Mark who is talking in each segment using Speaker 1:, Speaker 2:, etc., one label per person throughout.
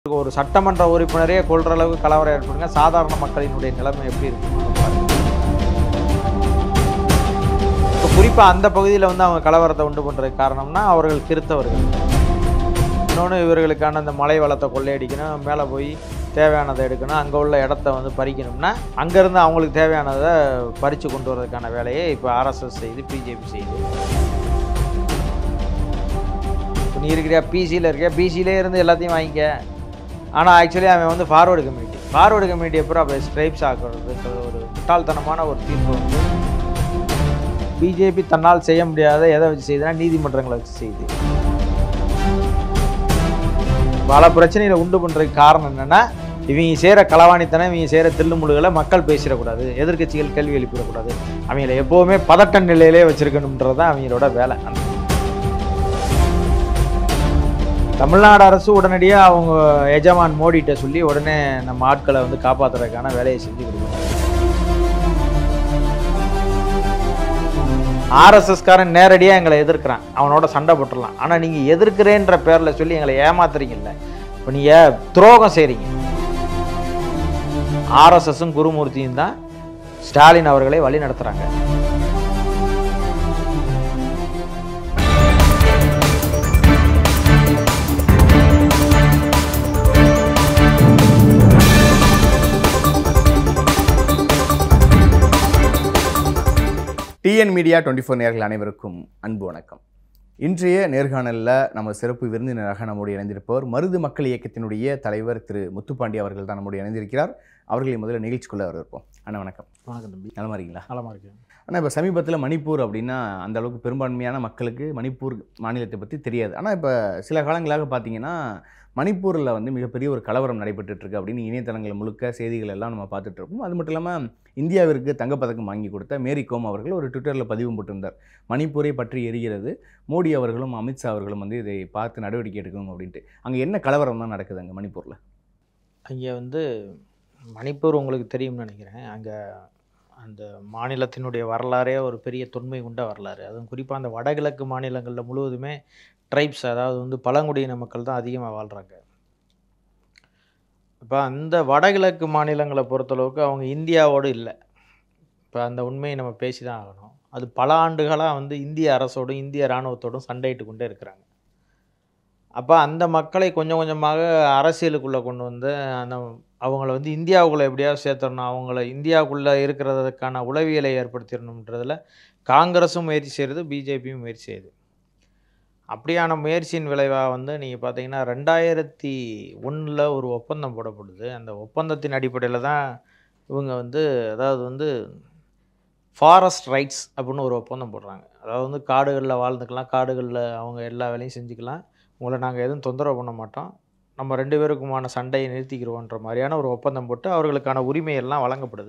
Speaker 1: ஒரு சட்டமன்ற உறுப்பினரே கொள்ற அளவுக்கு கலவரம் ஏற்படுங்க சாதாரண மக்களினுடைய நிலைமை எப்படி இருக்கும் இப்போ குறிப்பாக அந்த பகுதியில் வந்து அவங்க கலவரத்தை உண்டு பண்ணுறதுக்கு காரணம்னா அவர்கள் கிறித்தவர்கள் இன்னொன்று இவர்களுக்கான அந்த மலை வளத்தை கொள்ளையடிக்கணும் மேலே போய் தேவையானதை எடுக்கணும் அங்கே உள்ள இடத்த வந்து பறிக்கணும்னா அங்கேருந்து அவங்களுக்கு தேவையானதை பறித்து கொண்டு வரதுக்கான வேலையை இப்போ ஆர்எஸ்எஸ் செய்து பிஜேபி செய்யுது இப்போ நீ இருக்கிறியா பிசியில் இருக்கியா பிசியிலே இருந்து எல்லாத்தையும் வாங்கிக்க ஆனால் ஆக்சுவலி அவன் வந்து ஃபார்வர்டு கம்யூனிட்டி ஃபார்வர்டு கம்யூனிட்டி அப்புறம் அப்போ ஸ்ட்ரைப்ஸ் ஆக்குறதுன்றது ஒரு முட்டாள்தனமான ஒரு தீர்ப்பு வந்து பிஜேபி தன்னால் செய்ய முடியாத எதை வச்சு செய்யுதுன்னா நீதிமன்றங்களை வச்சு செய்யுது பல பிரச்சனைகளை உண்டு பண்ணுறதுக்கு காரணம் என்னென்னா இவங்க செய்கிற களவாணித்தனம் இவங்க செய்கிற தில்லுமுழுகளை மக்கள் பேசிடக்கூடாது எதிர்க்கட்சிகள் கேள்வி எழுப்பிடக்கூடாது அவங்கள எப்போவுமே பதட்ட நிலையிலே வச்சுருக்கணுன்றது தான் அவங்களோட வேலை அந்த தமிழ்நாடு அரசு உடனடியாக அவங்க எஜமான் மோடிகிட்ட சொல்லி உடனே நம்ம ஆட்களை வந்து காப்பாற்றுறதுக்கான வேலையை செஞ்சு கொடுக்கணும் ஆர்எஸ்எஸ்காரன் நேரடியாக எங்களை எதிர்க்கிறான் அவனோட சண்டை போட்டுடலாம் ஆனால் நீங்கள் எதிர்க்கிறேன்ற பேரில் சொல்லி எங்களை ஏமாத்துறீங்கல்ல இப்போ நீங்கள் துரோகம் செய்கிறீங்க ஆர்எஸ்எஸும் குருமூர்த்தியும் தான் ஸ்டாலின் அவர்களை வழி நடத்துகிறாங்க
Speaker 2: டிஎன் மீடியா டுவெண்ட்டி ஃபோர் நேர்கள் அனைவருக்கும் அன்பு வணக்கம் இன்றைய நேர்காணலில் நம்ம சிறப்பு விருந்தினராக நம்முடைய இணைந்திருப்பவர் மருது மக்கள் இயக்கத்தினுடைய தலைவர் திரு முத்துப்பாண்டி அவர்கள் தான் நம்முடைய இணைந்திருக்கிறார் அவர்களை முதல்ல நிகழ்ச்சிக்குள்ளே வரவேற்போம் அண்ணா வணக்கம்
Speaker 1: வணக்கம் தம்பி
Speaker 2: நலமா இருக்கீங்களா
Speaker 1: நலமாக இருக்கு
Speaker 2: ஆனால் இப்போ சமீபத்தில் மணிப்பூர் அப்படின்னா அந்த அளவுக்கு பெரும்பான்மையான மக்களுக்கு மணிப்பூர் மாநிலத்தை பற்றி தெரியாது ஆனால் இப்போ சில காலங்களாக பார்த்தீங்கன்னா மணிப்பூரில் வந்து மிகப்பெரிய ஒரு கலவரம் நடைபெற்றுட்டு இருக்கு அப்படின்னு இணையதளங்கள் முழுக்க செய்திகள் எல்லாம் நம்ம பார்த்துட்டு இருக்கோம் அது மட்டும் இல்லாமல் இந்தியாவிற்கு தங்கப்பதக்கம் வாங்கி கொடுத்த மேரி கோம் அவர்கள் ஒரு ட்விட்டரில் பதிவு போட்டிருந்தார் மணிப்பூரை பற்றி எரிகிறது மோடி அவர்களும் அமித்ஷா அவர்களும் வந்து இதை பார்த்து நடவடிக்கை எடுக்கணும் அப்படின்ட்டு அங்கே என்ன கலவரம் தான் நடக்குது அங்கே மணிப்பூரில்
Speaker 1: அங்கே வந்து மணிப்பூர் உங்களுக்கு தெரியும்னு நினைக்கிறேன் அங்கே அந்த மாநிலத்தினுடைய வரலாறே ஒரு பெரிய தொன்மை கொண்ட வரலாறு அதுவும் குறிப்பாக அந்த வடகிழக்கு மாநிலங்களில் முழுவதுமே ட்ரைப்ஸ் அதாவது வந்து பழங்குடியின மக்கள் தான் அதிகமாக வாழ்கிறாங்க இப்போ அந்த வடகிழக்கு மாநிலங்களை பொறுத்தளவுக்கு அவங்க இந்தியாவோடு இல்லை இப்போ அந்த உண்மையை நம்ம பேசி தான் ஆகணும் அது பல ஆண்டுகளாக வந்து இந்திய அரசோடும் இந்திய இராணுவத்தோடும் சண்டையிட்டு கொண்டே இருக்கிறாங்க அப்போ அந்த மக்களை கொஞ்சம் கொஞ்சமாக அரசியலுக்குள்ளே கொண்டு வந்து அந்த அவங்கள வந்து இந்தியாவுக்குள்ளே எப்படியாவது சேர்த்துடணும் அவங்கள இந்தியாவுக்குள்ளே இருக்கிறதுக்கான உளவியலை ஏற்படுத்திடணுன்றதில் காங்கிரஸும் முயற்சி செய்கிறது பிஜேபியும் முயற்சி செய்யுது அப்படியான முயற்சியின் விளைவாக வந்து நீங்கள் பார்த்தீங்கன்னா ரெண்டாயிரத்தி ஒன்றில் ஒரு ஒப்பந்தம் போடப்படுது அந்த ஒப்பந்தத்தின் அடிப்படையில் தான் இவங்க வந்து அதாவது வந்து ஃபாரஸ்ட் ரைட்ஸ் அப்படின்னு ஒரு ஒப்பந்தம் போடுறாங்க அதாவது வந்து காடுகளில் வாழ்ந்துக்கலாம் காடுகளில் அவங்க எல்லா வேலையும் செஞ்சுக்கலாம் உங்களை நாங்கள் எதுவும் தொந்தரவு பண்ண மாட்டோம் நம்ம ரெண்டு பேருக்குமான சண்டையை நிறுத்திக்கிறோன்ற மாதிரியான ஒரு ஒப்பந்தம் போட்டு அவர்களுக்கான உரிமையெல்லாம் வழங்கப்படுது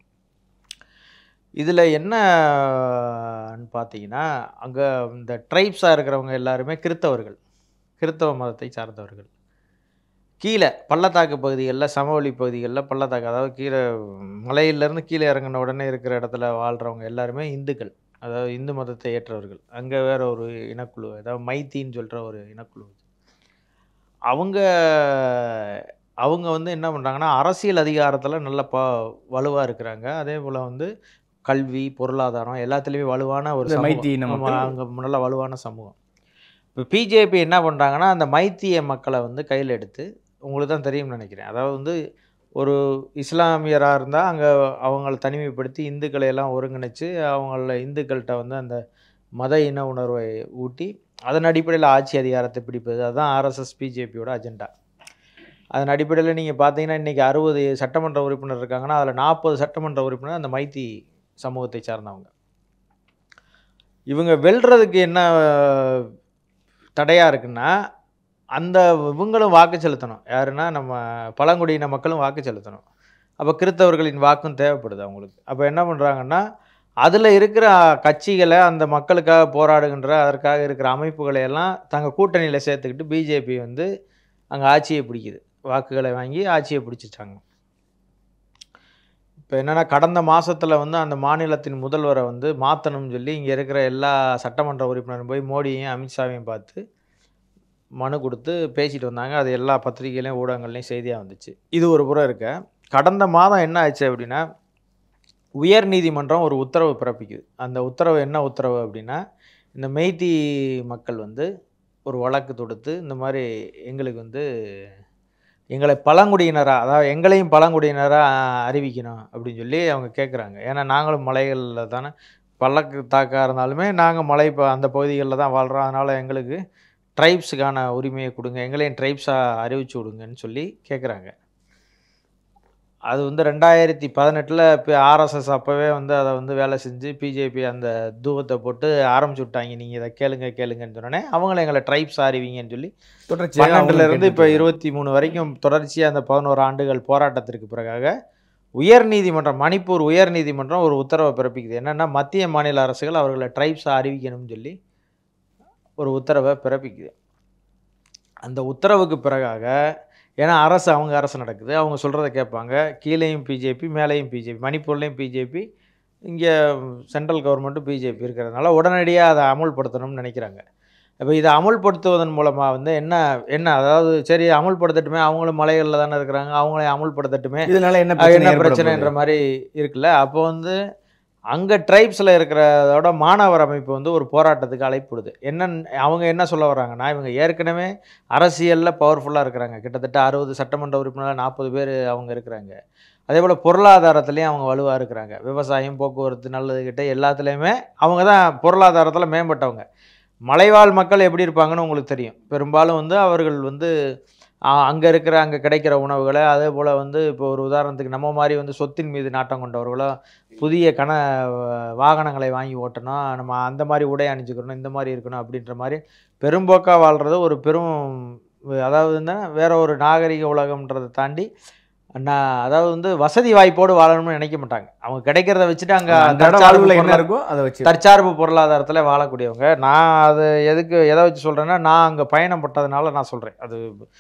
Speaker 1: இதில் என்னன்னு பார்த்தீங்கன்னா அங்கே இந்த ட்ரைப்ஸாக இருக்கிறவங்க எல்லாருமே கிறித்தவர்கள் கிறித்தவ மதத்தை சார்ந்தவர்கள் கீழே பள்ளத்தாக்கு பகுதிகளில் சமவெளி பகுதிகளில் பள்ளத்தாக்கு அதாவது கீழே மலையிலேருந்து கீழே இறங்கின உடனே இருக்கிற இடத்துல வாழ்கிறவங்க எல்லாருமே இந்துக்கள் அதாவது இந்து மதத்தை ஏற்றவர்கள் அங்கே வேற ஒரு இனக்குழு அதாவது மைத்தின்னு சொல்கிற ஒரு இனக்குழு அவங்க அவங்க வந்து என்ன பண்ணுறாங்கன்னா அரசியல் அதிகாரத்தில் நல்ல ப வலுவாக இருக்கிறாங்க அதே போல் வந்து கல்வி பொருளாதாரம் எல்லாத்துலேயுமே வலுவான ஒரு
Speaker 2: இந்த
Speaker 1: சமூகம்.
Speaker 2: மைத்தி இன
Speaker 1: ஆமா,
Speaker 2: மக்கள்.
Speaker 1: அங்கே நல்ல வலுவான சமூகம் இப்போ பிஜேபி என்ன பண்ணுறாங்கன்னா அந்த மைத்திய மக்களை வந்து கையில் எடுத்து உங்களுக்கு தான் தெரியும்னு நினைக்கிறேன் அதாவது வந்து ஒரு இஸ்லாமியராக இருந்தால் அங்கே அவங்கள தனிமைப்படுத்தி இந்துக்களை எல்லாம் ஒருங்கிணைச்சு அவங்கள இந்துக்கள்கிட்ட வந்து அந்த மத இன உணர்வை ஊட்டி அதன் அடிப்படையில் ஆட்சி அதிகாரத்தை பிடிப்பது அதுதான் ஆர்எஸ்எஸ் பிஜேபியோட அஜெண்டா அதன் அடிப்படையில் நீங்கள் பார்த்தீங்கன்னா இன்றைக்கி அறுபது சட்டமன்ற உறுப்பினர் இருக்காங்கன்னா அதில் நாற்பது சட்டமன்ற உறுப்பினர் அந்த மைத்தி சமூகத்தை சார்ந்தவங்க இவங்க வெல்றதுக்கு என்ன தடையாக இருக்குன்னா அந்த இவங்களும் வாக்கு செலுத்தணும் யாருன்னா நம்ம பழங்குடியின மக்களும் வாக்கு செலுத்தணும் அப்போ கிறித்தவர்களின் வாக்கும் தேவைப்படுது அவங்களுக்கு அப்போ என்ன பண்ணுறாங்கன்னா அதில் இருக்கிற கட்சிகளை அந்த மக்களுக்காக போராடுகின்ற அதற்காக இருக்கிற அமைப்புகளை எல்லாம் தங்கள் கூட்டணியில் சேர்த்துக்கிட்டு பிஜேபி வந்து அங்கே ஆட்சியை பிடிக்குது வாக்குகளை வாங்கி ஆட்சியை பிடிச்சிட்டாங்க இப்போ என்னென்னா கடந்த மாதத்தில் வந்து அந்த மாநிலத்தின் முதல்வரை வந்து மாற்றணும்னு சொல்லி இங்கே இருக்கிற எல்லா சட்டமன்ற உறுப்பினரும் போய் மோடியையும் அமித்ஷாவையும் பார்த்து மனு கொடுத்து பேசிட்டு வந்தாங்க அது எல்லா பத்திரிகையிலையும் ஊடகங்கள்லையும் செய்தியாக வந்துச்சு இது ஒரு புறம் இருக்க கடந்த மாதம் என்ன ஆச்சு அப்படின்னா உயர் நீதிமன்றம் ஒரு உத்தரவு பிறப்பிக்குது அந்த உத்தரவு என்ன உத்தரவு அப்படின்னா இந்த மெய்தி மக்கள் வந்து ஒரு வழக்கு தொடுத்து இந்த மாதிரி எங்களுக்கு வந்து எங்களை பழங்குடியினராக அதாவது எங்களையும் பழங்குடியினராக அறிவிக்கணும் அப்படின்னு சொல்லி அவங்க கேட்குறாங்க ஏன்னா நாங்களும் மலைகளில் தானே பள்ளக்கு தாக்கா இருந்தாலுமே நாங்கள் மலை ப அந்த பகுதிகளில் தான் வாழ்கிறோம் அதனால் எங்களுக்கு ட்ரைப்ஸுக்கான உரிமையை கொடுங்க எங்களையும் ட்ரைப்ஸாக அறிவிச்சு விடுங்கன்னு சொல்லி கேட்குறாங்க அது வந்து ரெண்டாயிரத்தி பதினெட்டில் இப்போ ஆர்எஸ்எஸ் அப்போவே வந்து அதை வந்து வேலை செஞ்சு பிஜேபி அந்த தூவத்தை போட்டு ஆரம்பிச்சு விட்டாங்க நீங்கள் இதை கேளுங்க கேளுங்கன்னு சொன்னோடனே அவங்கள எங்களை ட்ரைப்ஸ் அறிவிங்கன்னு சொல்லி
Speaker 2: தொடர்ச்சியாக
Speaker 1: பன்னெண்டுல
Speaker 2: அவங்களும்
Speaker 1: இருந்து இப்போ
Speaker 2: கேட்டுட்டு
Speaker 1: இருபத்தி மூணு வரைக்கும் தொடர்ச்சியாக அந்த பதினோரு ஆண்டுகள் போராட்டத்திற்கு பிறகாக உயர் நீதிமன்றம் மணிப்பூர் உயர் நீதிமன்றம் ஒரு உத்தரவை பிறப்பிக்குது என்னென்னா மத்திய மாநில அரசுகள் அவர்களை ட்ரைப்ஸாக அறிவிக்கணும்னு சொல்லி ஒரு உத்தரவை பிறப்பிக்குது அந்த உத்தரவுக்கு பிறகாக ஏன்னா அரசு அவங்க அரசு நடக்குது அவங்க சொல்கிறத கேட்பாங்க கீழேயும் பிஜேபி மேலேயும் பிஜேபி மணிப்பூர்லேயும் பிஜேபி இங்கே சென்ட்ரல் கவர்மெண்ட்டும் பிஜேபி இருக்கிறதுனால உடனடியாக அதை அமுல்படுத்தணும்னு நினைக்கிறாங்க இப்போ இதை அமுல்படுத்துவதன் மூலமாக வந்து என்ன என்ன அதாவது சரி அமுல்படுத்தட்டுமே அவங்களும் மலைகளில் தானே இருக்கிறாங்க அவங்களே அமுல்படுத்தட்டுமே
Speaker 2: இதனால என்ன
Speaker 1: அது
Speaker 2: பிரச்சனை
Speaker 1: என்ன
Speaker 2: ஏற்பட
Speaker 1: பிரச்சனைன்ற
Speaker 2: போகுது?
Speaker 1: மாதிரி இருக்குல்ல அப்போ வந்து அங்கே ட்ரைப்ஸில் இருக்கிறதோட மாணவர் அமைப்பு வந்து ஒரு போராட்டத்துக்கு அழைப்புடுது என்ன அவங்க என்ன சொல்ல வர்றாங்கன்னா இவங்க ஏற்கனவே அரசியலில் பவர்ஃபுல்லாக இருக்கிறாங்க கிட்டத்தட்ட அறுபது சட்டமன்ற உறுப்பினர் நாற்பது பேர் அவங்க இருக்கிறாங்க அதே போல் பொருளாதாரத்துலேயும் அவங்க வலுவாக இருக்கிறாங்க விவசாயம் போக்குவரத்து நல்லது கிட்ட எல்லாத்துலேயுமே அவங்க தான் பொருளாதாரத்தில் மேம்பட்டவங்க மலைவாழ் மக்கள் எப்படி இருப்பாங்கன்னு உங்களுக்கு தெரியும் பெரும்பாலும் வந்து அவர்கள் வந்து அங்கே இருக்கிற அங்கே கிடைக்கிற உணவுகளை அதே போல் வந்து இப்போ ஒரு உதாரணத்துக்கு நம்ம மாதிரி வந்து சொத்தின் மீது நாட்டம் கொண்டவர்களோ புதிய கன வாகனங்களை வாங்கி ஓட்டணும் நம்ம அந்த மாதிரி உடை அணிஞ்சுக்கணும் இந்த மாதிரி இருக்கணும் அப்படின்ற மாதிரி பெரும்போக்காக வாழ்கிறது ஒரு பெரும் அதாவது வந்து வேற ஒரு நாகரிக உலகம்ன்றதை தாண்டி நான் அதாவது வந்து வசதி வாய்ப்போடு வாழணும்னு நினைக்க மாட்டாங்க அவங்க கிடைக்கிறத வச்சுட்டு அங்கே
Speaker 2: அந்த இடம் வாழ்வுல என்ன இருக்கோ அதை வச்சு
Speaker 1: தற்சார்பு பொருளாதாரத்தில் வாழக்கூடியவங்க நான் அது எதுக்கு எதை வச்சு சொல்கிறேன்னா நான் அங்கே பயணம் பட்டதுனால நான் சொல்கிறேன் அது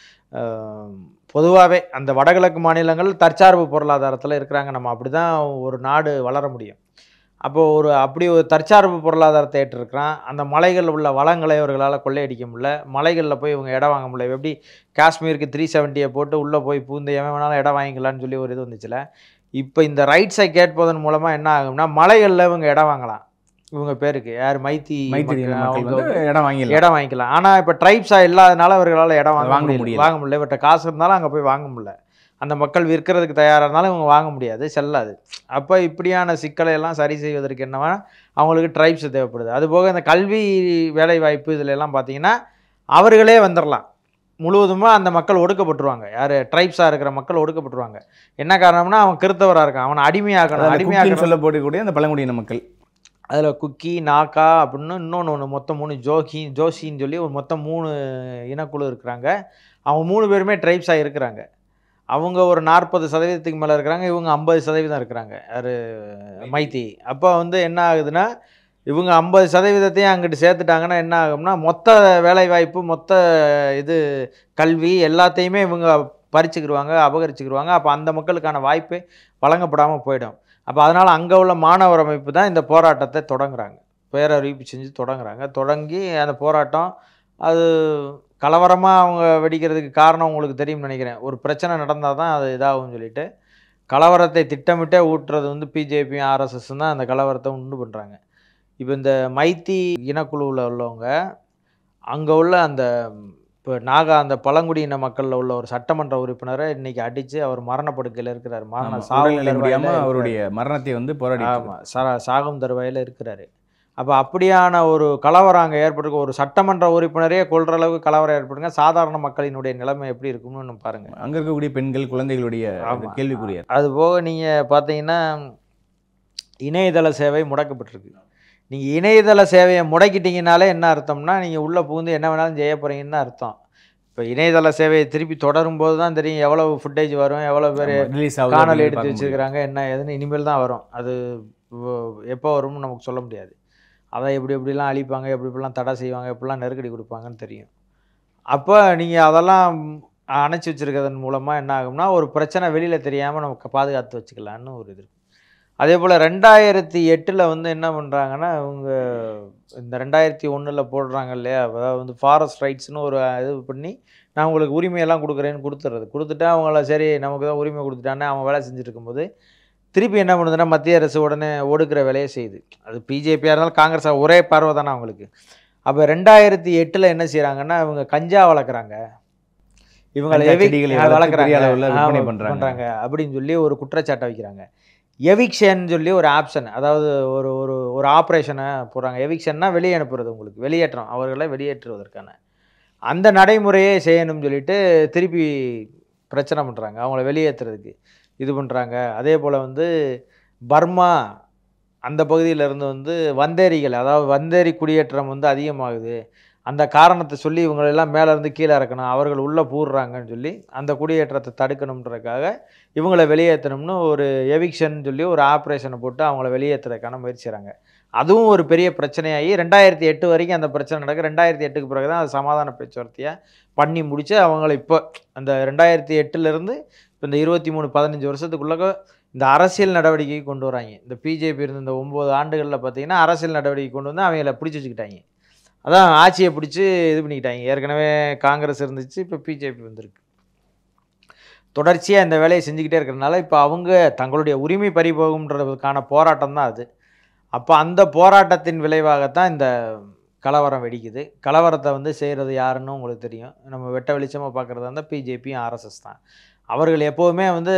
Speaker 1: பொதுவாகவே அந்த வடகிழக்கு மாநிலங்கள் தற்சார்பு பொருளாதாரத்தில் இருக்கிறாங்க நம்ம அப்படி தான் ஒரு நாடு வளர முடியும் அப்போ ஒரு அப்படி ஒரு தற்சார்பு பொருளாதாரத்தை ஏற்றிருக்கிறான் அந்த மலைகள் உள்ள வளங்களை அவர்களால் கொள்ளையடிக்க முடியல மலைகளில் போய் இவங்க இடம் வாங்க முடியல எப்படி காஷ்மீருக்கு த்ரீ செவன்ட்டியை போட்டு உள்ளே போய் பூந்து எவன் வேணாலும் இடம் வாங்கிக்கலாம்னு சொல்லி ஒரு இது வந்துச்சுல இப்போ இந்த ரைட்ஸை கேட்பதன் மூலமாக என்ன ஆகும்னா மலைகளில் இவங்க இடம் வாங்கலாம் இவங்க பேருக்கு யார் மைத்தி
Speaker 2: மைத்திரி
Speaker 1: மக்கள்,
Speaker 2: மக்கள்
Speaker 1: அவங்க
Speaker 2: வந்து இடம் வாங்கிடலாம்
Speaker 1: இடம் வாங்கிக்கலாம் ஆனால் இப்போ ட்ரைப்ஸாக இல்லாதனால அவர்களால் இடம் வாங்க
Speaker 2: வாங்க
Speaker 1: முடியல
Speaker 2: முடியல.
Speaker 1: வாங்க முடியல இவர்கிட்ட காசு இருந்தாலும் அங்கே போய் வாங்க முடியல அந்த மக்கள் விற்கிறதுக்கு தயாராக இருந்தாலும் இவங்க வாங்க முடியாது செல்லாது அப்போ இப்படியான சிக்கலை எல்லாம் சரி செய்வதற்கு என்னவா அவங்களுக்கு ட்ரைப்ஸ் தேவைப்படுது அதுபோக இந்த கல்வி வேலை வாய்ப்பு இதில் எல்லாம் பார்த்தீங்கன்னா அவர்களே வந்துடலாம் முழுவதுமாக அந்த மக்கள் ஒடுக்கப்பட்டுருவாங்க யார் ட்ரைப்ஸாக இருக்கிற மக்கள் ஒடுக்கப்பட்டுருவாங்க என்ன காரணம்னா அவன் கிறித்தவராக இருக்கான் அவனை அடிமையாக்கணும்
Speaker 2: அதாவது
Speaker 1: அடிமையாக்கணும்
Speaker 2: குக்கின்னு சொல்லப்படக்கூடிய அந்த பழங்குடியின மக்கள்
Speaker 1: அதில் குக்கி நாக்கா அப்படின்னு இன்னொன்று ஒன்று மொத்தம் மூணு ஜோகி ஜோஷின்னு சொல்லி ஒரு மொத்தம் மூணு இனக்குழு இருக்கிறாங்க அவங்க மூணு பேருமே ட்ரைப்ஸாக இருக்கிறாங்க அவங்க ஒரு நாற்பது சதவீதத்துக்கு மேலே இருக்கிறாங்க இவங்க ஐம்பது சதவீதம் இருக்கிறாங்க யார் மைத்தி அப்போ வந்து என்ன ஆகுதுன்னா இவங்க ஐம்பது சதவீதத்தையும் அங்கிட்டு சேர்த்துட்டாங்கன்னா என்ன ஆகும்னா மொத்த வேலைவாய்ப்பு மொத்த இது கல்வி எல்லாத்தையுமே இவங்க பறிச்சுக்கிடுவாங்க அபகரிச்சுக்கிடுவாங்க அப்போ அந்த மக்களுக்கான வாய்ப்பே வழங்கப்படாமல் போயிடும் அப்போ அதனால் அங்கே உள்ள மாணவர் அமைப்பு தான் இந்த போராட்டத்தை தொடங்குறாங்க பேரறிவிப்பு செஞ்சு தொடங்குறாங்க தொடங்கி அந்த போராட்டம் அது கலவரமாக அவங்க வெடிக்கிறதுக்கு காரணம் உங்களுக்கு தெரியும்னு நினைக்கிறேன் ஒரு பிரச்சனை நடந்தால் தான் அது இதாகும்னு சொல்லிட்டு கலவரத்தை திட்டமிட்டே ஊட்டுறது வந்து பிஜேபியும் ஆர்எஸ்எஸும் தான் அந்த கலவரத்தை உண்டு பண்ணுறாங்க இப்போ இந்த மைத்தி இனக்குழுவில் உள்ளவங்க அங்கே உள்ள அந்த இப்போ நாகா அந்த பழங்குடியின மக்களில் உள்ள ஒரு சட்டமன்ற உறுப்பினரை இன்னைக்கு அடித்து அவர் மரணப்படுக்கையில் இருக்கிறார் மரண
Speaker 2: ஆமா,
Speaker 1: சாவு
Speaker 2: உடல்நிலை
Speaker 1: தருவாயில
Speaker 2: முடியாம
Speaker 1: இருக்கிறார்.
Speaker 2: அவருடைய மரணத்தை வந்து போராடி
Speaker 1: ஆமாம் சா சாகும் தருவாயில் இருக்கிறாரு அப்போ அப்படியான ஒரு கலவரம் அங்கே ஏற்பட்டிருக்கு ஒரு சட்டமன்ற உறுப்பினரே கொள்ற அளவுக்கு கலவரம் ஏற்படுங்க சாதாரண மக்களினுடைய நிலைமை எப்படி இருக்கும்னு நம்ம பாருங்க
Speaker 2: அங்க இருக்கக்கூடிய பெண்கள் குழந்தைகளுடைய
Speaker 1: ஆமா.
Speaker 2: கேள்விக்குரிய
Speaker 1: அது போக நீங்கள் பார்த்தீங்கன்னா இணையதள சேவை முடக்கப்பட்டிருக்கு நீங்கள் இணையதள சேவையை முடக்கிட்டீங்கனாலே என்ன அர்த்தம்னா நீங்கள் உள்ளே புகுந்து என்ன வேணாலும் செய்ய போகிறீங்கன்னு தான் அர்த்தம் இப்போ இணையதள சேவையை திருப்பி தொடரும் போது தான் தெரியும் எவ்வளவு ஃபுட்டேஜ் வரும் எவ்வளோ பேர்
Speaker 2: ரிலீஸ்
Speaker 1: காணொலி எடுத்து வச்சிருக்கிறாங்க என்ன ஏதுன்னு இனிமேல் தான் வரும் அது வ- எப்போ வரும்னு நமக்கு சொல்ல முடியாது அதை எப்படி எப்படிலாம் அழிப்பாங்க எப்படி எப்படிலாம் தடை செய்வாங்க எப்படிலாம் நெருக்கடி கொடுப்பாங்கன்னு தெரியும் அப்போ நீங்கள் அதெல்லாம் அணைச்சி வச்சிருக்கிறதன் மூலமாக என்ன ஆகும்னா ஒரு பிரச்சனை வெளியில் தெரியாமல் நமக்கு பாதுகாத்து வச்சுக்கலான்னு ஒரு இது இருக்கு அதே போல் ரெண்டாயிரத்தி எட்டில் வந்து என்ன பண்ணுறாங்கன்னா இவங்க இந்த ரெண்டாயிரத்தி ஒன்றில் போடுறாங்க இல்லையா அதாவது வந்து ஃபாரஸ்ட் ரைட்ஸ்னு ஒரு இது பண்ணி நான் உங்களுக்கு உரிமையெல்லாம் கொடுக்குறேன்னு கொடுத்துறது கொடுத்துட்டா அவங்கள சரி நமக்கு தான் உரிமை கொடுத்துட்டானே அவன் வேலை செஞ்சுட்டு இருக்கும்போது திருப்பி என்ன பண்ணுதுன்னா மத்திய அரசு உடனே ஒடுக்குற வேலையை செய்யுது அது பிஜேபியாக இருந்தாலும் காங்கிரஸ் ஒரே பார்வை தானே அவங்களுக்கு அப்போ ரெண்டாயிரத்தி எட்டில் என்ன செய்கிறாங்கன்னா இவங்க கஞ்சா வளர்க்குறாங்க இவங்களை
Speaker 2: கஞ்சா
Speaker 1: evict-
Speaker 2: செடிகளை
Speaker 1: ஆ,
Speaker 2: வளர்த்து
Speaker 1: வளர்க்குறாங்க
Speaker 2: பெரிய அளவுல விற்பனை
Speaker 1: ஆமா,
Speaker 2: பண்றாங்க.
Speaker 1: பண்றாங்க அப்படின்னு சொல்லி ஒரு குற்றச்சாட்டை வைக்கிறாங்க எவிக்ஷன் சொல்லி ஒரு ஆப்ஷன் அதாவது ஒரு ஒரு ஒரு ஆப்ரேஷனை போடுறாங்க எவிக்ஷன்னா வெளியே அனுப்புறது உங்களுக்கு வெளியேற்றம் அவர்களை வெளியேற்றுவதற்கான அந்த நடைமுறையே செய்யணும்னு சொல்லிட்டு திருப்பி பிரச்சனை பண்ணுறாங்க அவங்கள வெளியேற்றுறதுக்கு இது பண்ணுறாங்க அதே போல் வந்து பர்மா அந்த பகுதியில இருந்து வந்து வந்தேரிகள் அதாவது வந்தேரி குடியேற்றம் வந்து அதிகமாகுது அந்த காரணத்தை சொல்லி இவங்களெல்லாம் மேலே இருந்து கீழே இறக்கணும் அவர்கள் உள்ளே பூடுறாங்கன்னு சொல்லி அந்த குடியேற்றத்தை தடுக்கணுன்றதுக்காக இவங்களை வெளியேற்றணும்னு ஒரு எவிக்ஷன் சொல்லி ஒரு ஆப்ரேஷனை போட்டு அவங்கள வெளியேற்றுறதுக்கான முயற்சி செய்கிறாங்க அதுவும் ஒரு பெரிய பிரச்சனையாகி ரெண்டாயிரத்தி எட்டு வரைக்கும் அந்த பிரச்சனை நடக்கு ரெண்டாயிரத்தி எட்டுக்கு பிறகு தான் அது சமாதான பேச்சுவார்த்தையாக பண்ணி முடிச்சு அவங்கள இப்போ அந்த ரெண்டாயிரத்தி எட்டுலேருந்து இப்போ இந்த இருபத்தி மூணு பதினஞ்சு வருஷத்துக்குள்ள இந்த அரசியல் நடவடிக்கை கொண்டு வராங்க இந்த பிஜேபி இருந்த இந்த ஒம்பது ஆண்டுகளில் பார்த்தீங்கன்னா அரசியல் நடவடிக்கை கொண்டு வந்து அவங்கள பிடிச்சி வச்சுக்கிட்டாங்க அதான் ஆட்சியை பிடிச்சி இது பண்ணிக்கிட்டாங்க ஏற்கனவே காங்கிரஸ் இருந்துச்சு இப்போ பிஜேபி வந்திருக்கு தொடர்ச்சியாக இந்த வேலையை செஞ்சுக்கிட்டே இருக்கிறதுனால இப்போ அவங்க தங்களுடைய உரிமை பறிபோகும்ன்றதுக்கான போராட்டம் தான் அது அப்போ அந்த போராட்டத்தின் விளைவாகத்தான் இந்த கலவரம் வெடிக்குது கலவரத்தை வந்து செய்கிறது யாருன்னு உங்களுக்கு தெரியும் நம்ம வெட்ட வெளிச்சமாக பார்க்குறது வந்து பிஜேபியும் ஆர்எஸ்எஸ் தான் அவர்கள் எப்போவுமே வந்து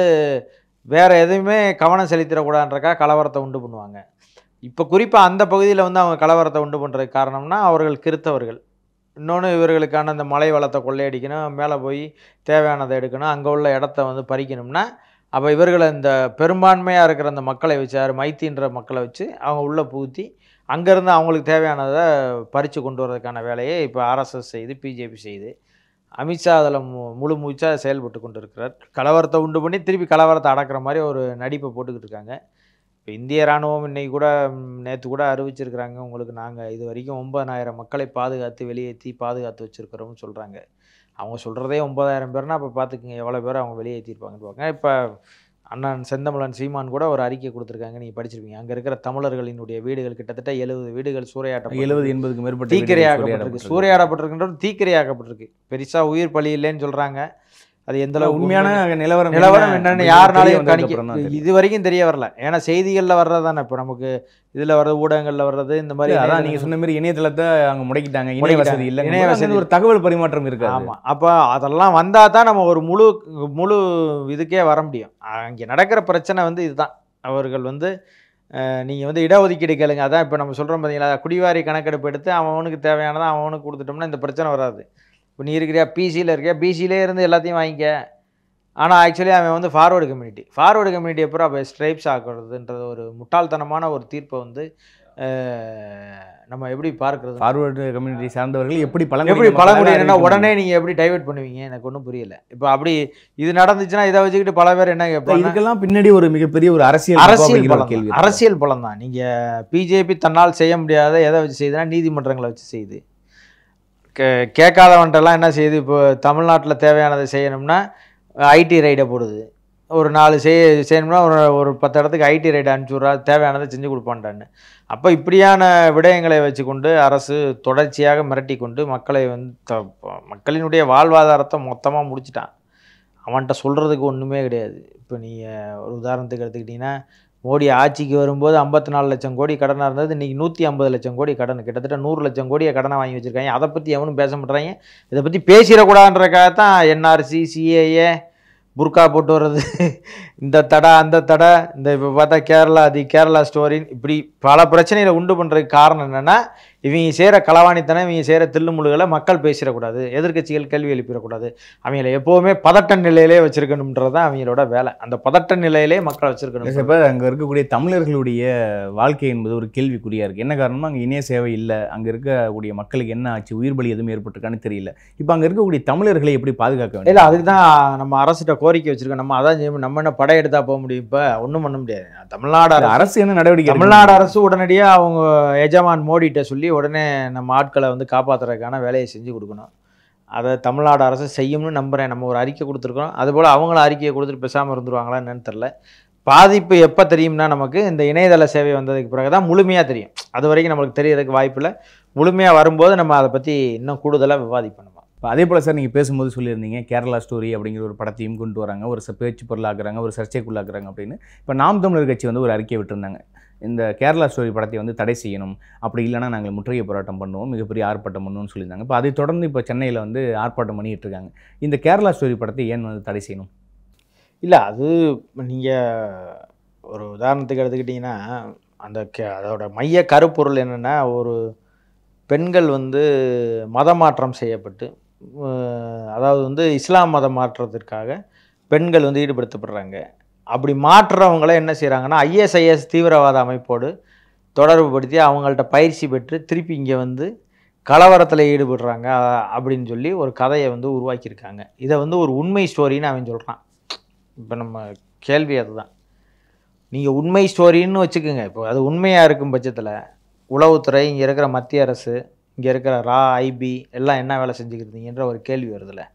Speaker 1: வேறு எதுவுமே கவனம் செலுத்திடக்கூடாதுன்றக்கா கலவரத்தை உண்டு பண்ணுவாங்க இப்போ குறிப்பாக அந்த பகுதியில் வந்து அவங்க கலவரத்தை உண்டு பண்ணுறதுக்கு காரணம்னா அவர்கள் கிறித்தவர்கள் இன்னொன்று இவர்களுக்கான அந்த மலை வளத்தை கொள்ளையடிக்கணும் மேலே போய் தேவையானதை எடுக்கணும் அங்கே உள்ள இடத்த வந்து பறிக்கணும்னா அப்போ இவர்களை இந்த பெரும்பான்மையாக இருக்கிற அந்த மக்களை வச்சு யார் மைத்தின்ற மக்களை வச்சு அவங்க உள்ளே புகுத்தி அங்கேருந்து அவங்களுக்கு தேவையானதை பறித்து கொண்டு வரதுக்கான வேலையை இப்போ ஆர்எஸ்எஸ் செய்து பிஜேபி செய்து அமித்ஷா அதில் மு முழு மூச்சாக செயல்பட்டு கொண்டு இருக்கிறார் கலவரத்தை உண்டு பண்ணி திருப்பி கலவரத்தை அடக்கிற மாதிரி ஒரு நடிப்பை போட்டுக்கிட்டு இருக்காங்க இப்போ இந்திய ராணுவம் இன்னைக்கு கூட நேற்று கூட அறிவிச்சிருக்கிறாங்க உங்களுக்கு நாங்கள் இது வரைக்கும் ஒன்பதாயிரம் மக்களை பாதுகாத்து வெளியேற்றி பாதுகாத்து வச்சுருக்கிறோம்னு சொல்கிறாங்க அவங்க சொல்கிறதே ஒன்பதாயிரம் பேர்னா அப்போ பார்த்துக்குங்க எவ்வளோ பேர் அவங்க வெளியேற்றிருப்பாங்கன்னு பார்க்க இப்போ அண்ணன் செந்தமிழன் சீமான் கூட ஒரு அறிக்கை கொடுத்துருக்காங்க நீங்கள் படிச்சிருப்பீங்க அங்கே இருக்கிற தமிழர்களினுடைய வீடுகள் கிட்டத்தட்ட எழுபது வீடுகள் சூறையாட்டம்
Speaker 2: எழுபது எண்பதுக்கு மேற்பட்ட
Speaker 1: தீக்கிரையாக்கப்பட்டிருக்கு சூறையாடப்பட்டிருக்கின்றது தீக்கிரையாக்கப்பட்டிருக்கு பெருசாக உயிர் பலி இல்லைன்னு சொல்கிறாங்க அது எந்த அளவுக்கு
Speaker 2: உண்மையான நிலவரம்
Speaker 1: நிலவரம்
Speaker 2: என்ன
Speaker 1: என்னன்னு
Speaker 2: அப்படிங்கிறது
Speaker 1: யாருனாலையும்
Speaker 2: தெரிய வந்ததுக்கு அப்புறம் தான்
Speaker 1: கணிக்க
Speaker 2: தெரியும்.
Speaker 1: இது வரைக்கும் தெரிய வரல ஏன்னா செய்திகளில் வர்றது தானே இப்போ நமக்கு இதில் வர்றது ஊடகங்களில் வர்றது இந்த மாதிரி
Speaker 2: அதான்
Speaker 1: இணையதளங்கள்
Speaker 2: நீங்க சொன்ன மாதிரி இணையதளத்தை அங்க முடக்கிட்டாங்க இணைய
Speaker 1: முடக்கிட்டாங்க.
Speaker 2: வசதி இல்லை
Speaker 1: இணைய வசதி
Speaker 2: ஒரு தகவல் பரிமாற்றம் இருக்காது
Speaker 1: ஆமாம் அப்போ அதெல்லாம் வந்தால் தான் நம்ம ஒரு முழு முழு இதுக்கே வர முடியும் அங்கே நடக்கிற பிரச்சனை வந்து இதுதான் அவர்கள் வந்து நீங்கள் வந்து இடஒதுக்கீடு கேளுங்க அதான் இப்போ நம்ம சொல்கிறோம் பார்த்தீங்களா குடிவாரி கணக்கெடுப்பு எடுத்து அவனுக்கு தேவையானதை அவனுக்கு கொடுத்துட்டோம்னா இந்த பிரச்சனை வராது இப்போ நீ இருக்கிறியா பிசியில் இருக்கியா பிசியிலே இருந்து எல்லாத்தையும் வாங்கிக்க ஆனால் ஆக்சுவலி அவன் வந்து ஃபார்வர்டு கம்யூனிட்டி ஃபார்வர்டு கம்யூனிட்டி அப்புறம் அப்போ ஸ்ட்ரைப்ஸ் ஆக்குறதுன்றது ஒரு முட்டாள்தனமான ஒரு தீர்ப்பை வந்து அஹ், நம்ம எப்படி பார்க்குறது
Speaker 2: ஃபார்வர்டு கம்யூனிட்டி சார்ந்தவர்கள் எப்படி
Speaker 1: எப்படி பழங்குடியினா
Speaker 2: அறிவிக்க
Speaker 1: உடனே நீங்க எப்படி டைவர்ட் பண்ணுவீங்க எனக்கு ஒன்றும் புரியல இப்போ அப்படி இது நடந்துச்சுன்னா இதை வச்சுக்கிட்டு பல பேர் என்ன
Speaker 2: முடியும்?
Speaker 1: கேட்பாங்க
Speaker 2: இதுக்கெல்லாம் பின்னாடி ஒரு மிகப்பெரிய ஒரு அரசியல்
Speaker 1: அரசியல்
Speaker 2: இருக்கா அப்படிங்கிற ஒரு
Speaker 1: பலம்
Speaker 2: கேள்வி
Speaker 1: தான். அரசியல் பலம் தான் நீங்க பிஜேபி தன்னால் செய்ய முடியாத எதை வச்சு செய்யுதுன்னா நீதிமன்றங்களை வச்சு செய்யுது கே கேட்காதவன்ட்டெல்லாம் என்ன செய்யுது இப்போ தமிழ்நாட்டில் தேவையானதை செய்யணும்னா ஐடி ரைடை போடுது ஒரு நாலு செய் செய்யணும்னா ஒரு ஒரு பத்து இடத்துக்கு ஐடி ரைடு அனுப்பிச்சி விட்றா தேவையானதை செஞ்சு கொடுப்பான்டான்னு அப்போ இப்படியான விடயங்களை வச்சுக்கொண்டு அரசு தொடர்ச்சியாக மிரட்டி கொண்டு மக்களை வந்து த- மக்களினுடைய வாழ்வாதாரத்தை மொத்தமாக முடிச்சிட்டான் அவன்கிட்ட சொல்கிறதுக்கு ஒன்றுமே கிடையாது இப்போ நீங்கள் ஒரு உதாரணத்துக்கு எடுத்துக்கிட்டிங்கன்னா மோடி ஆட்சிக்கு வரும்போது ஐம்பத்தி நாலு லட்சம் கோடி கடனாக இருந்தது இன்றைக்கி நூற்றி ஐம்பது லட்சம் கோடி கடன் கிட்டத்தட்ட நூறு லட்சம் கோடியை கடனை வாங்கி வச்சுருக்காங்க அதை பற்றி எவனும் பேச மாட்றாங்க இதை பற்றி பேசிடக்கூடாதுன்றக்காக தான் என்ஆர்சி சிஏஏ புர்கா போட்டு வர்றது இந்த தடை அந்த தடை இந்த இப்போ பார்த்தா கேரளா தி கேரளா ஸ்டோரின் இப்படி பல பிரச்சனைகளை உண்டு பண்ணுறதுக்கு காரணம் என்னென்னா இவங்க செய்கிற களவாணித்தனம் இவங்க செய்கிற தில்லுமுழுகளை மக்கள் பேசிடக்கூடாது எதிர்க்கட்சிகள் கேள்வி எழுப்பிடக்கூடாது அவங்கள எப்போவுமே பதட்ட நிலையிலே வச்சிருக்கணுன்றது தான் அவங்களோட வேலை அந்த பதட்ட நிலையிலே மக்களை வச்சிருக்கணும்
Speaker 2: இப்போ அங்க இருக்கக்கூடிய தமிழர்களுடைய வாழ்க்கை என்பது ஒரு கேள்விக்குறியா இருக்கு என்ன காரணமா அங்க இணைய சேவை இல்லை அங்க இருக்கக்கூடிய மக்களுக்கு என்ன ஆச்சு உயிர் பலி எதுவும் ஏற்பட்டிருக்கான்னு தெரியல இப்போ அங்க இருக்கக்கூடிய தமிழர்களை எப்படி பாதுகாக்க வேண்டும்
Speaker 1: இல்லை அதுக்கு தான் நம்ம அரசிட்ட கோரிக்கை வச்சிருக்கோம் நம்ம அதான் செய்யணும் நம்ம என்ன படையெடுத்தா போக முடியும் இப்போ ஒன்றும் பண்ண முடியாது தமிழ்நாடு அரசு
Speaker 2: அரசு என்ன நடவடிக்கை எடுக்கணும்?
Speaker 1: தமிழ்நாடு அரசு உடனடியாக அவங்க எஜமான் மோடிட்ட சொல்லி உடனே நம்ம ஆட்களை வந்து காப்பாற்றுறதுக்கான வேலையை செஞ்சு கொடுக்கணும் அதை தமிழ்நாடு அரசு செய்யும்னு நம்புகிறேன் நம்ம ஒரு அறிக்கை கொடுத்துருக்கோம் அதுபோல் அவங்களும் அறிக்கையை கொடுத்துட்டு பேசாமல் இருந்துருவாங்களா என்னன்னு தெரில பாதிப்பு எப்போ தெரியும்னா நமக்கு இந்த இணையதள சேவை வந்ததுக்கு பிறகு தான் முழுமையாக தெரியும் அது வரைக்கும் நம்மளுக்கு தெரியறதுக்கு வாய்ப்பில்லை முழுமையாக வரும்போது நம்ம அதை பற்றி இன்னும் கூடுதலாக விவாதிப்போம் நம்ம
Speaker 2: இப்போ அதே போல் சார் நீங்கள் பேசும்போது சொல்லியிருந்தீங்க கேரளா ஸ்டோரி அப்படிங்கிற ஒரு படத்தையும் கொண்டு வராங்க ஒரு ச- பேச்சு பொருளாக்குறாங்க ஒரு சர்ச்சைக்குள்ளாக்குறாங்க அப்படின்னு இப்போ நாம் தமிழர் கட்சி வந்து ஒரு அறிக்கை விட்டிருந்தாங்க இந்த கேரளா ஸ்டோரி படத்தை வந்து தடை செய்யணும் அப்படி இல்லைன்னா நாங்கள் முற்றுகை போராட்டம் பண்ணுவோம் மிகப்பெரிய ஆர்ப்பாட்டம் பண்ணுவோம்னு சொல்லியிருந்தாங்க இப்போ அதை தொடர்ந்து இப்போ சென்னையில் வந்து ஆர்ப்பாட்டம் பண்ணிட்டு இருக்காங்க இந்த கேரளா ஸ்டோரி படத்தை ஏன் வந்து தடை செய்யணும்
Speaker 1: இல்லை அது நீங்கள் ஒரு உதாரணத்துக்கு எடுத்துக்கிட்டிங்கன்னா அந்த கே அதோட மைய கருப்பொருள் என்னென்னா ஒரு பெண்கள் வந்து மதமாற்றம் செய்யப்பட்டு அஹ், அதாவது வந்து இஸ்லாம் மதம் மாற்றத்திற்காக பெண்கள் வந்து ஈடுபடுத்தப்படுறாங்க அப்படி மாற்றுறவங்கள என்ன செய்கிறாங்கன்னா ஐஎஸ்ஐஎஸ் தீவிரவாத அமைப்போடு தொடர்பு படுத்தி அவங்கள்ட்ட பயிற்சி பெற்று திருப்பி இங்கே வந்து கலவரத்தில் ஈடுபடுறாங்க அ- அப்படின்னு சொல்லி ஒரு கதையை வந்து உருவாக்கியிருக்காங்க இதை வந்து ஒரு உண்மை ஸ்டோரின்னு அவன் சொல்கிறான் இப்போ நம்ம கேள்வி அதுதான் நீங்கள் உண்மை ஸ்டோரின்னு வச்சுக்கோங்க இப்போ அது உண்மையாக இருக்கும் பட்சத்தில் உளவுத்துறை இங்கே இருக்கிற மத்திய அரசு இங்கே இருக்கிற ரா ஐபி எல்லாம் என்ன வேலை செஞ்சுக்கிறீங்கன்ற ஒரு கேள்வி வருதுல்ல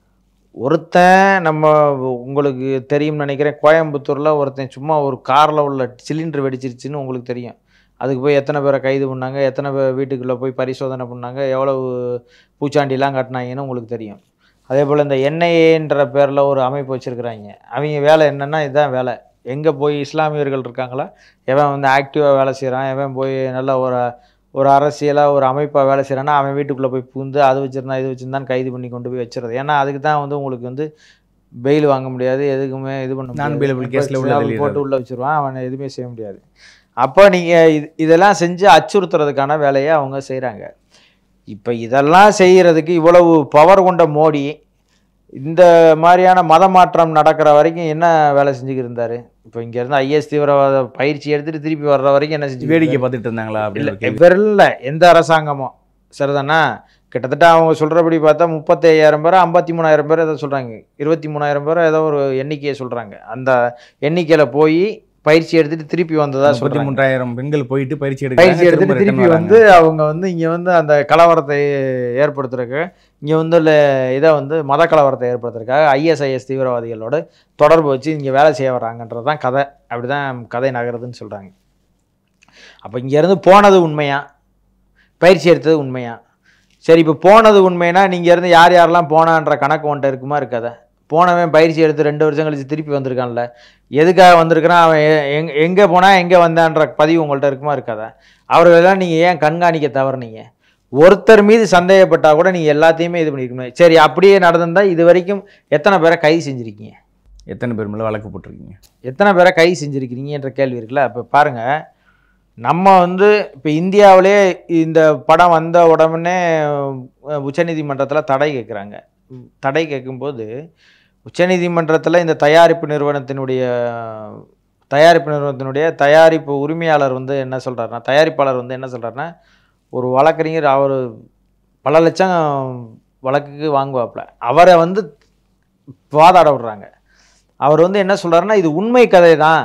Speaker 1: ஒருத்தன் நம்ம உங்களுக்கு தெரியும்னு நினைக்கிறேன் கோயம்புத்தூரில் ஒருத்தன் சும்மா ஒரு காரில் உள்ள சிலிண்டர் வெடிச்சிருச்சுன்னு உங்களுக்கு தெரியும் அதுக்கு போய் எத்தனை பேரை கைது பண்ணாங்க எத்தனை பேர் வீட்டுக்குள்ளே போய் பரிசோதனை பண்ணாங்க எவ்வளவு பூச்சாண்டிலாம் காட்டினாங்கன்னு உங்களுக்கு தெரியும் அதே போல் இந்த என்ஐஏன்ற பேரில் ஒரு அமைப்பு வச்சுருக்குறாங்க அவங்க வேலை என்னென்னா இதுதான் வேலை எங்கே போய் இஸ்லாமியர்கள் இருக்காங்களா எவன் வந்து ஆக்டிவாக வேலை செய்கிறான் எவன் போய் நல்ல ஒரு ஒரு அரசியலாக ஒரு அமைப்பாக வேலை செய்கிறான்னா அவன் வீட்டுக்குள்ளே போய் புகுந்து அது வச்சுருந்தா இது வச்சுருந்தான் கைது பண்ணி கொண்டு போய் வச்சுறது ஏன்னா அதுக்கு தான் வந்து உங்களுக்கு வந்து பெயில் வாங்க முடியாது எதுக்குமே இது பண்ண
Speaker 2: Non
Speaker 1: முடியாது.
Speaker 2: bailable case ல உள்ள
Speaker 1: அவன்
Speaker 2: தள்ளிடுறாரு.
Speaker 1: போட்டு உள்ளே வச்சுருவான் அவனை எதுவுமே செய்ய முடியாது அப்போ நீங்கள் இது இதெல்லாம் செஞ்சு அச்சுறுத்துறதுக்கான வேலையை அவங்க செய்கிறாங்க இப்போ இதெல்லாம் செய்கிறதுக்கு இவ்வளவு பவர் கொண்ட மோடி இந்த மாதிரியான மத மாற்றம் நடக்கிற வரைக்கும் என்ன வேலை செஞ்சுக்கிட்டு இருந்தாரு இப்போ இங்கேருந்து ஐஎஸ் தீவிரவாத பயிற்சி எடுத்துட்டு திருப்பி வர்ற வரைக்கும் என்ன செஞ்சு
Speaker 2: வேடிக்கை பார்த்துட்டு இருந்தாங்களா அப்படின்னு ஒரு கேள்வி.
Speaker 1: இவரில் எந்த அரசாங்கமும் சரிதானா கிட்டத்தட்ட அவங்க சொல்கிறபடி பார்த்தா முப்பத்தி ஐயாயிரம் பேர் ஐம்பத்தி மூணாயிரம் பேர் ஏதோ சொல்கிறாங்க இருபத்தி மூணாயிரம் பேர் ஏதோ ஒரு எண்ணிக்கையை சொல்கிறாங்க அந்த எண்ணிக்கையில் போய் பயிற்சி எடுத்துட்டு திருப்பி வந்ததா
Speaker 2: முப்பத்தி
Speaker 1: சொல்கிறாங்க
Speaker 2: மூன்றாயிரம் பெண்கள் போயிட்டு பயிற்சி
Speaker 1: பயிற்சி
Speaker 2: எடுக்கிறாங்க,
Speaker 1: எடுத்துட்டு
Speaker 2: திரும்ப
Speaker 1: திருப்பி
Speaker 2: return
Speaker 1: வந்து அவங்க வந்து இங்கே வந்து அந்த கலவரத்தை ஏற்படுத்துறதுக்கு இங்கே வந்து உள்ள இதை வந்து மத கலவரத்தை ஏற்படுத்துறதுக்காக ஐஎஸ்ஐஎஸ் தீவிரவாதிகளோட தொடர்பு வச்சு இங்கே வேலை செய்ய வராங்கன்றது தான் கதை அப்படி தான் கதை நகருதுன்னு சொல்கிறாங்க அப்போ இங்கேருந்து போனது உண்மையா பயிற்சி எடுத்தது உண்மையா சரி இப்போ போனது உண்மைனா நீங்கள் இருந்து யார் யாரெல்லாம் போனான்ற கணக்கு உன்ட்ட இருக்குமா இருக்காதா போனவன் பயிற்சி எடுத்து ரெண்டு வருஷம் கழிச்சு திருப்பி வந்திருக்கான்ல எதுக்காக வந்திருக்கிறான் அவன் எ- எங்க எங்கே போனால் எங்கே வந்தான்ற பதிவு உங்கள்கிட்ட இருக்குமா இருக்காதா அவர்களெல்லாம் நீங்கள் ஏன் கண்காணிக்க தவறுனீங்க ஒருத்தர் மீது சந்தேகப்பட்டா கூட நீங்கள் எல்லாத்தையுமே இது பண்ணிருக்கணும் சரி அப்படியே நடந்திருந்தா இது வரைக்கும் எத்தனை பேரை கைது செஞ்சுருக்கீங்க
Speaker 2: எத்தனை பேர் மேலே வழக்கு போட்டிருக்கீங்க
Speaker 1: எத்தனை பேரை கைது செஞ்சுருக்கிறீங்கன்ற கேள்வி இருக்குல்ல அப்போ பாருங்கள் நம்ம வந்து இப்போ இந்தியாவிலே இந்த படம் வந்த உடனே அஹ், உச்சநீதிமன்றத்தில் தடை கேட்குறாங்க தடை கேட்கும்போது உச்சநீதிமன்றத்தில் இந்த தயாரிப்பு நிறுவனத்தினுடைய தயாரிப்பு நிறுவனத்தினுடைய தயாரிப்பு உரிமையாளர் வந்து என்ன சொல்கிறாருன்னா தயாரிப்பாளர் வந்து என்ன சொல்கிறாருன்னா ஒரு வழக்கறிஞர் அவர் பல லட்சம் வழக்குக்கு வாங்குவாப்புல அவரை வந்து வாதாட விடுறாங்க அவர் வந்து என்ன சொல்றாருன்னா இது உண்மை கதை தான்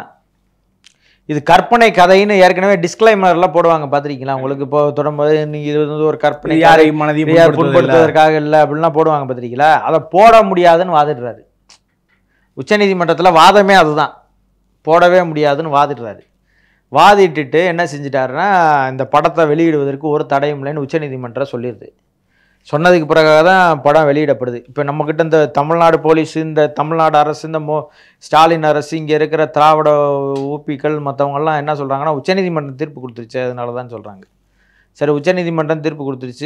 Speaker 1: இது கற்பனை கதைன்னு ஏற்கனவே டிஸ்க்ளைமர்லாம் போடுவாங்க பார்த்திருக்கீங்களா உங்களுக்கு இப்போ தொடரும்போது நீங்க இது வந்து ஒரு கற்பனை
Speaker 2: இது
Speaker 1: கதை,
Speaker 2: யாரை மனதையும்
Speaker 1: இது யார்
Speaker 2: புண்படுத்துவதில்லை.
Speaker 1: புண்படுத்துவதற்காக இல்லை அப்படின்லாம் போடுவாங்க பார்த்திருக்கீங்களா அதை போட முடியாதுன்னு வாதிடுறாரு உச்சநீதிமன்றத்தில் வாதமே அதுதான் போடவே முடியாதுன்னு வாதிடுறாரு வாதிட்டுட்டு என்ன செஞ்சிட்டாருன்னா இந்த படத்தை வெளியிடுவதற்கு ஒரு தடையும் இல்லைன்னு உச்சநீதிமன்றம் சொல்லிடுது சொன்னதுக்கு பிறகு தான் படம் வெளியிடப்படுது இப்போ நம்மக்கிட்ட இந்த தமிழ்நாடு போலீஸ் இந்த தமிழ்நாடு அரசு இந்த மோ ஸ்டாலின் அரசு இங்கே இருக்கிற திராவிட ஊப்பிக்கள் மற்றவங்கெல்லாம் என்ன சொல்கிறாங்கன்னா உச்சநீதிமன்றம் தீர்ப்பு கொடுத்துருச்சு அதனால தான் சொல்கிறாங்க சரி உச்சநீதிமன்றம் தீர்ப்பு கொடுத்துருச்சு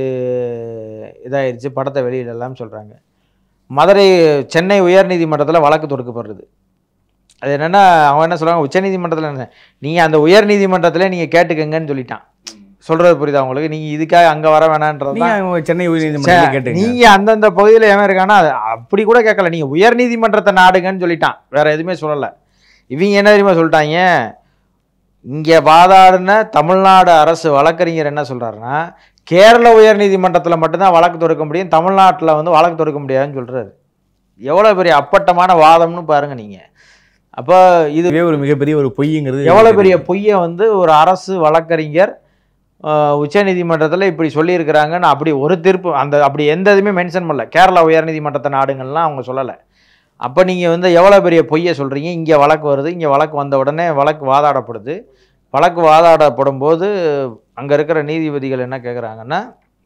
Speaker 1: இதாயிருச்சு படத்தை வெளியிடலாம்னு சொல்கிறாங்க மதுரை சென்னை உயர்நீதிமன்றத்தில் வழக்கு தொடுக்கப்படுறது அது என்னென்னா அவன் என்ன சொல்கிறாங்க உச்சநீதிமன்றத்தில் என்ன நீங்கள் அந்த உயர்நீதிமன்றத்தில் நீங்கள் கேட்டுக்கங்கன்னு சொல்லிட்டான் சொல்கிறது புரியுதா உங்களுக்கு நீங்கள் இதுக்காக அங்கே வர வேணான்றது
Speaker 2: நீங்க அவங்க சென்னை உயர்நீதிமன்றத்தில் கேட்டுங்க
Speaker 1: நீங்க அந்தந்த பகுதியில் எவன் இருக்கானா அது அப்படி கூட கேட்கல நீங்க உயர் நீதிமன்றத்தை நாடுங்கன்னு சொல்லிட்டான் வேற எதுவுமே சொல்லல இவங்க என்ன தெரியுமா சொல்லிட்டாங்க இங்க வாதாடின தமிழ்நாடு அரசு வழக்கறிஞர் என்ன சொல்றாருன்னா கேரள உயர் நீதிமன்றத்தில் மட்டும்தான் வழக்கு தொடுக்க முடியும் தமிழ்நாட்டில் வந்து வழக்கு தொடுக்க முடியாதுன்னு சொல்றாரு எவ்வளோ பெரிய அப்பட்டமான வாதம்னு பாருங்க நீங்க அப்போ இது
Speaker 2: இதுவே ஒரு மிகப்பெரிய ஒரு பொய்ங்கிறது
Speaker 1: எவ்வளோ பெரிய பொய்யை வந்து ஒரு அரசு வழக்கறிஞர் உச்சநீதிமன்றத்தில் இப்படி சொல்லியிருக்கிறாங்கன்னு அப்படி ஒரு தீர்ப்பு அந்த அப்படி எந்த இதுவுமே மென்ஷன் பண்ணல கேரளா உயர்நீதிமன்றத்தை நாடுங்கள்லாம் அவங்க சொல்லலை அப்போ நீங்கள் வந்து எவ்வளோ பெரிய பொய்யை சொல்கிறீங்க இங்கே வழக்கு வருது இங்கே வழக்கு வந்த உடனே வழக்கு வாதாடப்படுது வழக்கு வாதாடப்படும் போது அங்கே இருக்கிற நீதிபதிகள் என்ன கேட்குறாங்கன்னா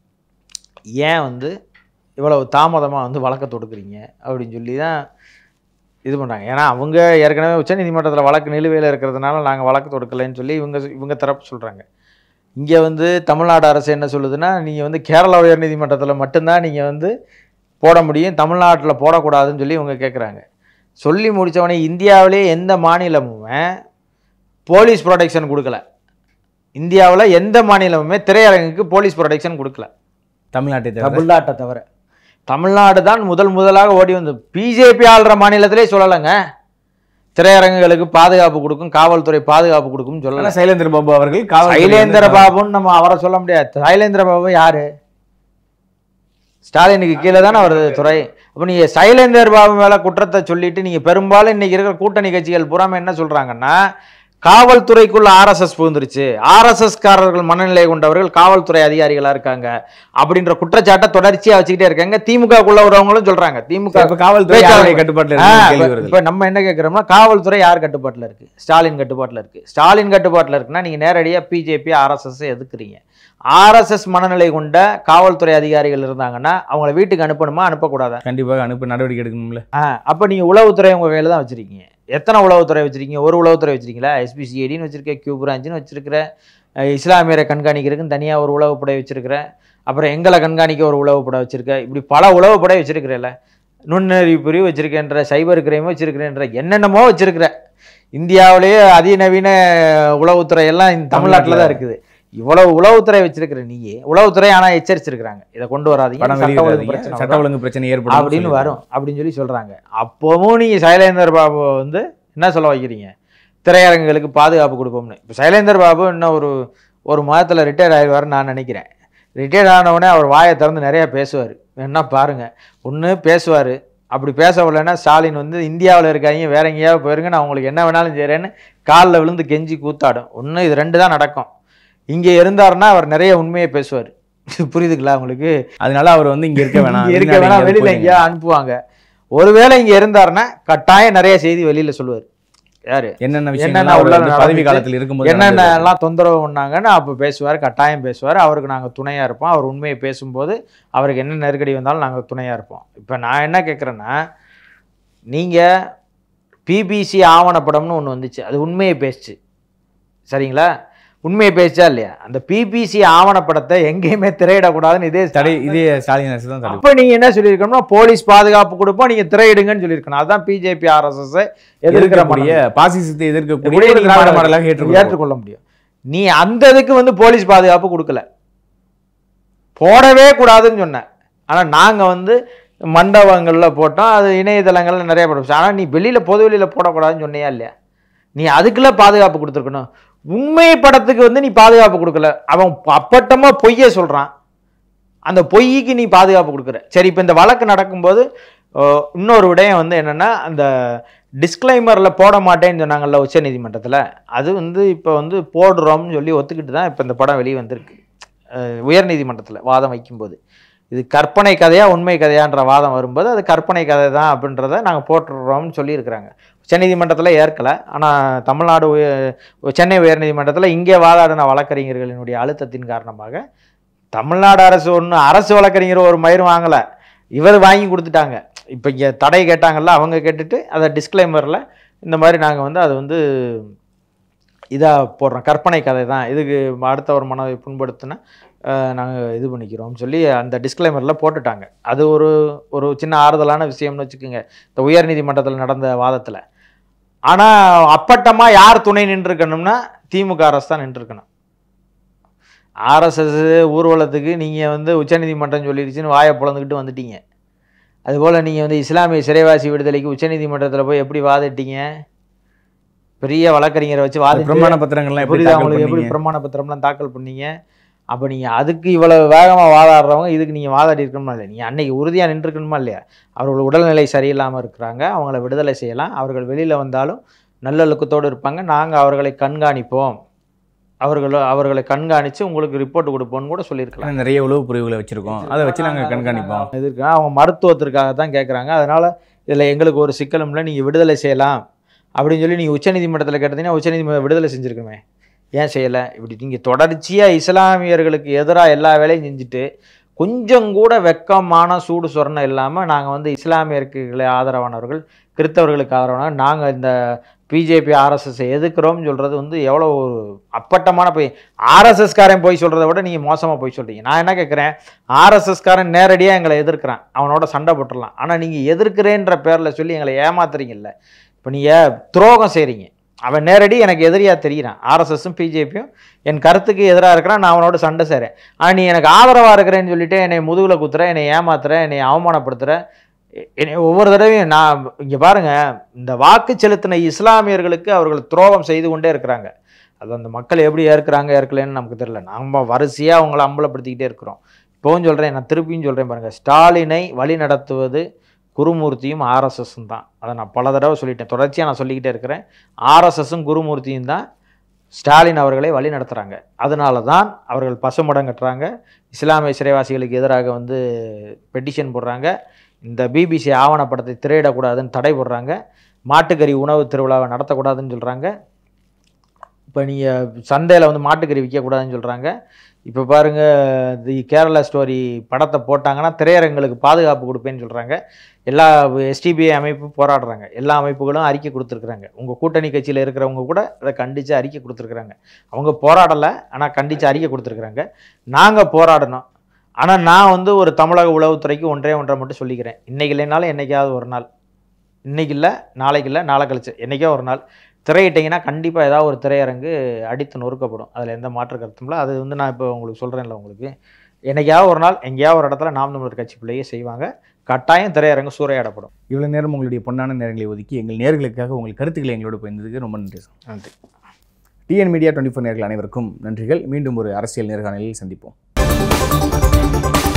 Speaker 1: ஏன் வந்து இவ்வளவு தாமதமாக வந்து வழக்கை தொடுக்குறீங்க அப்படின்னு சொல்லி தான் இது பண்ணுறாங்க ஏன்னா அவங்க ஏற்கனவே உச்சநீதிமன்றத்தில் வழக்கு நிலுவையில் இருக்கிறதுனால நாங்கள் வழக்கு தொடுக்கலைன்னு சொல்லி இவங்க இவங்க தரப்பு சொல்கிறாங்க இங்கே வந்து தமிழ்நாடு அரசு என்ன சொல்லுதுன்னா நீங்கள் வந்து கேரளா உயர்நீதிமன்றத்தில் மட்டும்தான் நீங்கள் வந்து போட முடியும் தமிழ்நாட்டில் போடக்கூடாதுன்னு சொல்லி இவங்க கேட்குறாங்க சொல்லி முடித்தவொடனே இந்தியாவிலே எந்த மாநிலமுமே போலீஸ் ப்ரொடெக்ஷன் கொடுக்கல இந்தியாவில் எந்த மாநிலமுமே திரையரங்குக்கு போலீஸ் ப்ரொடெக்ஷன் கொடுக்கல
Speaker 2: தமிழ்நாட்டை தவிர
Speaker 1: தமிழ்நாட்டை தவிர தமிழ்நாடு தான் முதல் முதலாக ஓடி வந்து பிஜேபி ஆள்ற மாநிலத்திலே சொல்லலைங்க திரையரங்குகளுக்கு பாதுகாப்பு கொடுக்கும் காவல்துறை பாதுகாப்பு கொடுக்கும்னு சொல்லலை
Speaker 2: ஆனா சைலேந்திர பாபு அவர்கள் காவல்துறை
Speaker 1: சைலேந்திர
Speaker 2: வந்து-
Speaker 1: பாபுன்னு நம்ம அவரை சொல்ல முடியாது சைலேந்திர பாபு யாரு ஸ்டாலினுக்கு கீழே தானே வருது துறை அப்போ நீங்கள் சைலேந்தர் பாபு மேலே குற்றத்தை சொல்லிட்டு நீங்கள் பெரும்பாலும் இன்னைக்கு இருக்கிற கூட்டணி கட்சிகள் புறாம என்ன சொல்கிறாங்கன்னா காவல்துறைக்குள்ள ஆர்எஸ்எஸ் புகுந்துருச்சு ஆர்எஸ்எஸ் காரர்கள் மனநிலை கொண்டவர்கள் காவல்துறை அதிகாரிகளா இருக்காங்க அப்படின்ற குற்றச்சாட்டை தொடர்ச்சியா வச்சுக்கிட்டே இருக்காங்க திமுகக்குள்ள வரவங்களும் சொல்றாங்க திமுக
Speaker 2: இப்ப காவல்துறை
Speaker 1: பேச்சாளர்
Speaker 2: யாருடைய கட்டுப்பாட்டுல
Speaker 1: ஆ,
Speaker 2: இருக்கு
Speaker 1: இப்ப-
Speaker 2: கேள்வி வருது
Speaker 1: இப்ப நம்ம என்ன கேட்குறோம்னா காவல்துறை யார் கட்டுப்பாட்டில் இருக்கு ஸ்டாலின் கட்டுப்பாட்டில் இருக்கு ஸ்டாலின் கட்டுப்பாட்டில் இருக்குன்னா நீங்க நேரடியாக பிஜேபி ஆர்எஸ்எஸ் எதுக்குறீங்க ஆர்எஸ்எஸ் மனநிலை கொண்ட காவல்துறை அதிகாரிகள் இருந்தாங்கன்னா அவங்கள வீட்டுக்கு அனுப்பணுமா அனுப்பக்கூடாதா
Speaker 2: கண்டிப்பாக அனுப்ப நடவடிக்கை எடுக்கணும்ல
Speaker 1: ஆ அப்போ நீங்கள் உளவுத்துறை உங்கள் கையில் தான் வச்சுருக்கீங்க எத்தனை உளவுத்துறை வச்சுருக்கீங்க ஒரு உளவுத்துறை வச்சுருக்கீங்களா எஸ்பிசிஐடின்னு வச்சுருக்கேன் கியூ பிரான்ச்சுன்னு வச்சுருக்கிறேன் இஸ்லாமியரை கண்காணிக்கிறதுக்குன்னு தனியாக ஒரு உளவுப்படை வச்சுருக்கிறேன் அப்புறம் எங்களை கண்காணிக்க ஒரு உளவுப்படை வச்சுருக்கேன் இப்படி பல உளவுப்படை வச்சுருக்கிறேன்ல நுண்ணறிவு பிரிவு வச்சுருக்கேன்ற சைபர் கிரைம் வச்சுருக்கிறேன்ற என்னென்னமோ வச்சுருக்கிற இந்தியாவிலேயே அதிநவீன உளவுத்துறை எல்லாம் இந்த தமிழ்நாட்டில் தான் இருக்குது இவ்வளவு உளவுத்துறை வச்சிருக்கிற நீ உளவுத்துறை ஆனால் எச்சரிச்சிருக்கிறாங்க இதை கொண்டு வராதீங்க
Speaker 2: படம்
Speaker 1: சட்ட ஒழுங்கு
Speaker 2: வெளியிடாதீங்க
Speaker 1: பிரச்சனை
Speaker 2: சட்ட
Speaker 1: வரும்.
Speaker 2: ஒழுங்கு பிரச்சனை ஏற்படும்
Speaker 1: அப்படின்னு வரும் அப்படின்னு சொல்லி சொல்றாங்க அப்பவும் நீங்க சைலேந்தர் பாபு வந்து என்ன சொல்ல வைக்கிறீங்க திரையரங்குகளுக்கு பாதுகாப்பு கொடுப்போம்னு இப்போ சைலேந்தர் பாபு இன்னும் ஒரு ஒரு மாதத்தில் ரிட்டையர் ஆயிடுவாருன்னு நான் நினைக்கிறேன் ரிட்டையர் ஆனவுடனே அவர் வாயை திறந்து நிறைய பேசுவார் வேணா பாருங்க ஒன்று பேசுவார் அப்படி பேச வரலைன்னா ஸ்டாலின் வந்து இந்தியாவில் இருக்காங்க வேற எங்கேயாவது போயிருங்க நான் உங்களுக்கு என்ன வேணாலும் செய்கிறேன்னு காலில் விழுந்து கெஞ்சி கூத்தாடும் ஒன்று இது ரெண்டு தான் நடக்கும் இங்கே இருந்தாருன்னா அவர் நிறைய உண்மையை பேசுவார் புரியுதுங்களா உங்களுக்கு
Speaker 2: அதனால அவர் வந்து இங்க இருக்க வேணாம்
Speaker 1: இங்க இருக்க
Speaker 2: வெளிநாடு
Speaker 1: வேணாம்
Speaker 2: எங்கேயாவது
Speaker 1: வெளியில
Speaker 2: போயிருங்க.
Speaker 1: எங்கேயா அனுப்புவாங்க ஒருவேளை இங்க இருந்தாருன்னா கட்டாயம் நிறைய செய்தி வெளியில சொல்லுவார் யாரு
Speaker 2: என்னென்ன
Speaker 1: என்னென்ன
Speaker 2: விஷயங்கள் அவர்
Speaker 1: உள்ள
Speaker 2: வந்து பதவி
Speaker 1: நடந்துச்சு,
Speaker 2: காலத்தில் இருக்கும்போது
Speaker 1: என்னென்ன
Speaker 2: நடந்தது.
Speaker 1: எல்லாம் தொந்தரவு பண்ணாங்கன்னு அப்போ பேசுவார் கட்டாயம் பேசுவார் அவருக்கு நாங்கள் துணையாக இருப்போம் அவர் உண்மையை பேசும்போது அவருக்கு என்ன நெருக்கடி வந்தாலும் நாங்கள் துணையாக இருப்போம் இப்போ நான் என்ன கேட்குறேன்னா நீங்கள் பிபிசி ஆவணப்படம்னு ஒன்று வந்துச்சு அது உண்மையை பேசுச்சு சரிங்களா உண்மையை பேசுச்சா இல்லையா அந்த பிபிசி ஆவணப்படத்தை எங்கேயுமே திரையிடக்கூடாதுன்னு இதே
Speaker 2: தடை இதே ஸ்டாலின் அரசு தான் தடை
Speaker 1: அப்ப நீங்க என்ன சொல்லியிருக்கணும்னா போலீஸ் பாதுகாப்பு கொடுப்போம் நீங்க திரையிடுங்கன்னு சொல்லியிருக்கணும் அதுதான் பிஜேபி ஆர்எஸ்எஸ் எதிர்க்கிற
Speaker 2: எதிர்க்கக்கூடிய பாசிசத்தை எதிர்க்கக்கூடிய
Speaker 1: எப்படி
Speaker 2: ஒரு
Speaker 1: நீங்க
Speaker 2: திராவிட
Speaker 1: மாடல்
Speaker 2: மாடலாக ஏற்றுக்கொள்ள
Speaker 1: ஏற்றுக்கொள்ள முடியும் நீ அந்த இதுக்கு வந்து போலீஸ் பாதுகாப்பு கொடுக்கல போடவே கூடாதுன்னு சொன்னேன் ஆனா நாங்க வந்து மண்டபங்கள்ல போட்டோம் அது இணையதளங்கள்ல நிறைய போட்டோம் ஆனா நீ வெளியில பொது வெளியில போடக்கூடாதுன்னு சொன்னியா இல்லையா நீ அதுக்குள்ள பாதுகாப்பு கொடுத்துருக்கணும் உண்மை படத்துக்கு வந்து நீ பாதுகாப்பு கொடுக்கல அவன் அப்பட்டமா பொய்யை சொல்றான் அந்த பொய்க்கு நீ பாதுகாப்பு கொடுக்குற சரி இப்போ இந்த வழக்கு நடக்கும்போது அஹ், இன்னொரு விடயம் வந்து என்னன்னா அந்த டிஸ்க்ளைமரில் போட மாட்டேன்னு சொன்னாங்கல்ல உச்சநீதிமன்றத்தில் அது வந்து இப்போ வந்து போடுறோம்னு சொல்லி ஒத்துக்கிட்டு தான் இப்போ இந்த படம் வெளியே வந்திருக்கு அஹ், உயர்நீதிமன்றத்தில் வாதம் வைக்கும்போது இது கற்பனை கதையா உண்மை கதையான்ற வாதம் வரும்போது அது கற்பனை கதை தான் அப்படின்றத நாங்கள் போட்டுடுறோம்னு சொல்லியிருக்கிறாங்க உச்சநீதிமன்றத்தில் ஏற்கலை ஆனால் தமிழ்நாடு உய- சென்னை உயர்நீதிமன்றத்தில் இங்கே வாதாடின வழக்கறிஞர்களினுடைய அழுத்தத்தின் காரணமாக தமிழ்நாடு அரசு ஒன்று அரசு வழக்கறிஞர் ஒரு மயிரும் வாங்கலை இவர் வாங்கி கொடுத்துட்டாங்க இப்போ இங்கே தடை கேட்டாங்கல்ல அவங்க கேட்டுட்டு அதை டிஸ்க்ளைமரில் இந்த மாதிரி நாங்கள் வந்து அது வந்து இதாக போடுறோம் கற்பனை கதை தான் இதுக்கு அடுத்தவர் மனதை புண்படுத்தினா நாங்கள் இது பண்ணிக்கிறோம்னு சொல்லி அந்த டிஸ்க்ளைமரில் போட்டுட்டாங்க அது ஒரு ஒரு சின்ன ஆறுதலான விஷயம்னு வச்சுக்கோங்க இந்த உயர்நீதிமன்றத்தில் நடந்த வாதத்தில் ஆனால் அப்பட்டமாக யார் துணை நின்றுருக்கணும்னா திமுக அரசு தான் நின்றுருக்கணும் ஆர்எஸ்எஸ் ஊர்வலத்துக்கு நீங்கள் வந்து உச்சநீதிமன்றம் சொல்லிடுச்சுன்னு வாயை பிளந்துக்கிட்டு வந்துட்டீங்க அதுபோல் நீங்கள் வந்து இஸ்லாமிய சிறைவாசி விடுதலைக்கு உச்சநீதிமன்றத்தில் போய் எப்படி வாதிட்டீங்க பெரிய வழக்கறிஞரை வச்சு வாதி
Speaker 2: பிரமாண பத்திரங்கள்லாம் எப்படி
Speaker 1: புரியுதா
Speaker 2: தாக்கல்
Speaker 1: உங்களுக்கு எப்படி
Speaker 2: பண்ணீங்க?
Speaker 1: பிரமாண பத்திரம்லாம் தாக்கல் பண்ணீங்க அப்போ நீங்கள் அதுக்கு இவ்வளவு வேகமாக வாதாடுறவங்க இதுக்கு நீங்கள் வாதாடி இருக்கணுமா இல்லையா நீங்கள் அன்னைக்கு உறுதியாக நின்றுருக்கணுமா இல்லையா அவர்கள் உடல்நிலை சரியில்லாமல் இருக்கிறாங்க அவங்கள விடுதலை செய்யலாம் அவர்கள் வெளியில் வந்தாலும் நல்லொழுக்கத்தோடு இருப்பாங்க நாங்கள் அவர்களை கண்காணிப்போம் அவர்கள் அவர்களை கண்காணித்து உங்களுக்கு ரிப்போர்ட் கொடுப்போம்னு கூட சொல்லியிருக்கலாம்
Speaker 2: ஆனா நிறைய உளவு பிரிவுகளை வச்சிருக்கோம் அதை வச்சு நாங்க கண்காணிப்போம்
Speaker 1: இது இருக்கு அவங்க மருத்துவத்திற்காக தான் கேட்குறாங்க அதனால் இதில் எங்களுக்கு ஒரு சிக்கலும் இல்லை நீங்கள் விடுதலை செய்யலாம் அப்படின்னு சொல்லி நீங்கள் உச்சநீதிமன்றத்தில் கேட்டீங்கன்னா உச்சநீதிமன்றம் விடுதலை செஞ்சுருக்குமே ஏன் செய்யலை இப்படி நீங்கள் தொடர்ச்சியாக இஸ்லாமியர்களுக்கு எதிராக எல்லா வேலையும் செஞ்சுட்டு கொஞ்சம் கூட வெக்கமான சூடு சொரணம் இல்லாமல் நாங்கள் வந்து இஸ்லாமியர்களுக்கு ஆதரவானவர்கள் கிறித்தவர்களுக்கு ஆதரவானவர்கள் நாங்கள் இந்த பிஜேபி ஆர்எஸ்எஸ் எதுக்குறோம்னு சொல்கிறது வந்து எவ்வளோ ஒரு அப்பட்டமான போய் ஆர்எஸ்எஸ்காரன் போய் சொல்கிறத விட நீங்கள் மோசமாக போய் சொல்கிறீங்க நான் என்ன கேட்குறேன் ஆர்எஸ்எஸ்காரன் நேரடியாக எங்களை எதிர்க்கிறான் அவனோட சண்டை போட்டுடலாம் ஆனால் நீங்கள் எதிர்க்கிறேன்ற பேரில் சொல்லி எங்களை ஏமாத்துறீங்கல்ல இப்போ நீங்கள் துரோகம் செய்கிறீங்க அவன் நேரடி எனக்கு எதிரியாக தெரிகிறான் ஆர்எஸ்எஸும் பிஜேபியும் என் கருத்துக்கு எதிராக இருக்கிறான் நான் அவனோட சண்டை செய்கிறேன் ஆனால் நீ எனக்கு ஆதரவாக இருக்கிறேன்னு சொல்லிட்டு என்னை முதுகில் குத்துற என்னை ஏமாத்துற என்னை அவமானப்படுத்துகிற என்னை ஒவ்வொரு தடவையும் நான் இங்கே பாருங்கள் இந்த வாக்கு செலுத்தின இஸ்லாமியர்களுக்கு அவர்கள் துரோகம் செய்து கொண்டே இருக்கிறாங்க அது அந்த மக்கள் எப்படி ஏற்கிறாங்க ஏற்கலைன்னு நமக்கு தெரியல நம்ம வரிசையாக அவங்கள அம்பலப்படுத்திக்கிட்டே இருக்கிறோம் இப்போவும் சொல்கிறேன் நான் திருப்பியும் சொல்கிறேன் பாருங்கள் ஸ்டாலினை வழி நடத்துவது குருமூர்த்தியும் ஆர்எஸ்எஸும் தான் அதை நான் பல தடவை சொல்லிட்டேன் தொடர்ச்சியாக நான் சொல்லிக்கிட்டே இருக்கிறேன் ஆர்எஸ்எஸும் குருமூர்த்தியும் தான் ஸ்டாலின் அவர்களை வழி நடத்துகிறாங்க அதனால தான் அவர்கள் பசுமடம் கட்டுறாங்க இஸ்லாமிய சிறைவாசிகளுக்கு எதிராக வந்து பெட்டிஷன் போடுறாங்க இந்த பிபிசி ஆவணப்படத்தை திரையிடக்கூடாதுன்னு தடை போடுறாங்க மாட்டுக்கறி உணவு திருவிழாவை நடத்தக்கூடாதுன்னு சொல்கிறாங்க இப்போ நீங்கள் சந்தையில் வந்து மாட்டுக்கறி விற்கக்கூடாதுன்னு சொல்கிறாங்க இப்போ பாருங்கள் தி கேரளா ஸ்டோரி படத்தை போட்டாங்கன்னா திரையரங்களுக்கு பாதுகாப்பு கொடுப்பேன்னு சொல்கிறாங்க எல்லா எஸ்டிபிஐ அமைப்பு போராடுறாங்க எல்லா அமைப்புகளும் அறிக்கை கொடுத்துருக்குறாங்க உங்கள் கூட்டணி கட்சியில் இருக்கிறவங்க கூட அதை கண்டித்து அறிக்கை கொடுத்துருக்குறாங்க அவங்க போராடலை ஆனால் கண்டித்து அறிக்கை கொடுத்துருக்குறாங்க நாங்கள் போராடணும் ஆனால் நான் வந்து ஒரு தமிழக உளவுத்துறைக்கு ஒன்றே ஒன்றை மட்டும் சொல்லிக்கிறேன் இன்றைக்கி இல்லைனாலும் என்னைக்காவது ஒரு நாள் இன்றைக்கி இல்லை நாளைக்கு இல்லை நாளை கழிச்சு என்றைக்கோ ஒரு நாள் திரையிட்டிங்கன்னா கண்டிப்பாக ஏதாவது ஒரு திரையரங்கு அடித்து நொறுக்கப்படும் அதில் எந்த மாற்று கருத்தும் இல்லை அது வந்து நான் இப்போ உங்களுக்கு சொல்கிறேன்ல உங்களுக்கு என்னைக்காவது ஒரு நாள் எங்கேயாவது ஒரு இடத்துல நாம் தமிழர் கட்சி பிள்ளையே செய்வாங்க கட்டாயம் திரையரங்கு சூறையாடப்படும்
Speaker 2: இவ்வளோ நேரம் உங்களுடைய பொன்னான நேரங்களை ஒதுக்கி எங்கள் நேர்களுக்காக உங்கள் கருத்துக்களை எங்களோட பயந்ததுக்கு ரொம்ப நன்றி சார்
Speaker 1: நன்றி
Speaker 2: டிஎன் மீடியா டுவெண்ட்டி ஃபோர் நேர்கள் அனைவருக்கும் நன்றிகள் மீண்டும் ஒரு அரசியல் நேர்காணலில் சந்திப்போம்